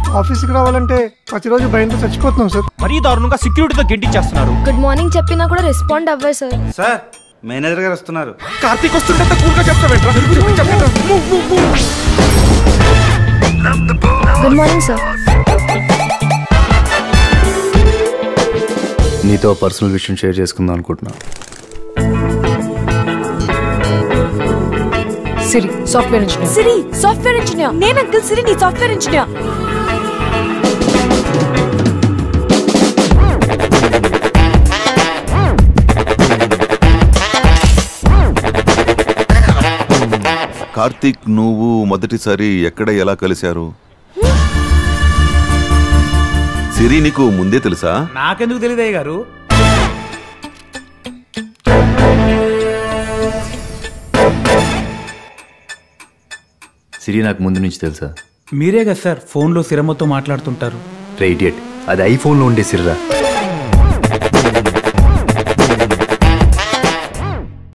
ఆఫీస్కి రావాలంటే ప్రతిరోజు భయంతో చచ్చిపోతున్నాం సార్ మరీ దారుణంగా సెక్యూరిటీతో గెంటిచ్చేస్తున్నారు గుడ్ మార్నింగ్ చెప్పినా కూడా రెస్పాండ్ అవ్వరు సార్ సార్ మేనేజర్ గారు వస్తున్నారు కార్తీక్ వస్తుంటే కూల్గా చెప్తావేంట్రా చెప్పండి గుడ్ మార్నింగ్ సార్ నీతో పర్సనల్ విషయం షేర్ చేసుకుందాం అనుకుంటున్నా Siri software engineer Siri software engineer నేను అంకుల్ సిరి నీ సాఫ్ట్వేర్ ఇంజనీర్ కార్తీక్ నువ్వు మొదటిసారి ఎక్కడ ఎలా కలిశారు సిరి నీకు ముందే తెలుసా నాకెందుకు తెలియదయ్య గారు సిరి నాకు ముందు నుంచి తెలుసా మీరే కదా సార్ ఫోన్లో సిరమ్మతో మాట్లాడుతుంటారు రే ఇడియట్ అది ఐఫోన్లో ఉండే సిర్రా